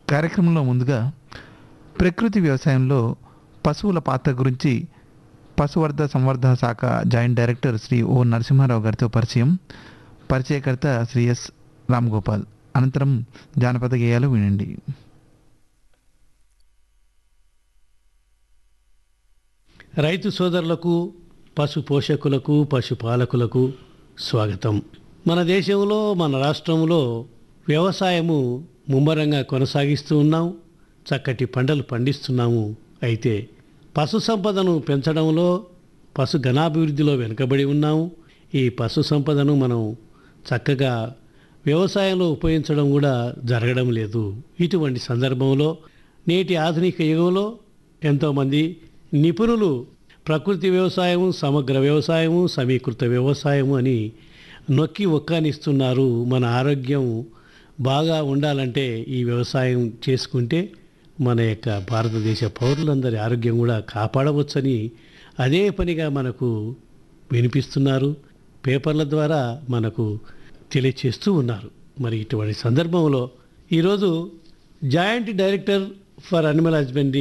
కార్యక్రమంలో ముందుగా ప్రకృతి వ్యవసాయంలో పశువుల పాత్ర గురించి పశువర్ధ సంవర్ధన శాఖ joint director Shri O Narasimharao గారితో పరిచయం పరిచయకర్త శ్రీ ఎస్ రామ్ గోపాల్ అనంతరం జానపద గేయాలు వినండి రైతు సోదరులకు పశు పోషకులకు పశుపాలకులకు స్వాగతం మన దేశంలో మన రాష్ట్రంలో వ్యవసాయము ముమ్మరంగా కొనసాగిస్తూ ఉన్నాం చక్కటి పంటలు పండిస్తున్నాము అయితే పశు సంపదను పెంచడంలో పశు ఘనాభివృద్ధిలో వెనుకబడి ఉన్నాము ఈ పశు సంపదను మనం చక్కగా వ్యవసాయంలో ఉపయోగించడం కూడా జరగడం లేదు ఇటువంటి సందర్భంలో నేటి ఆధునిక యుగంలో ఎంతోమంది నిపుణులు ప్రకృతి వ్యవసాయం సమగ్ర వ్యవసాయము సమీకృత వ్యవసాయము అని నొక్కి ఒక్కానిస్తున్నారు మన ఆరోగ్యం బాగా ఉండాలంటే ఈ వ్యవసాయం చేసుకుంటే మన యొక్క భారతదేశ పౌరులందరి ఆరోగ్యం కూడా కాపాడవచ్చని అదే పనిగా మనకు వినిపిస్తున్నారు పేపర్ల ద్వారా మనకు తెలియచేస్తూ ఉన్నారు మరి ఇటువంటి సందర్భంలో ఈరోజు joint director for animal husbandry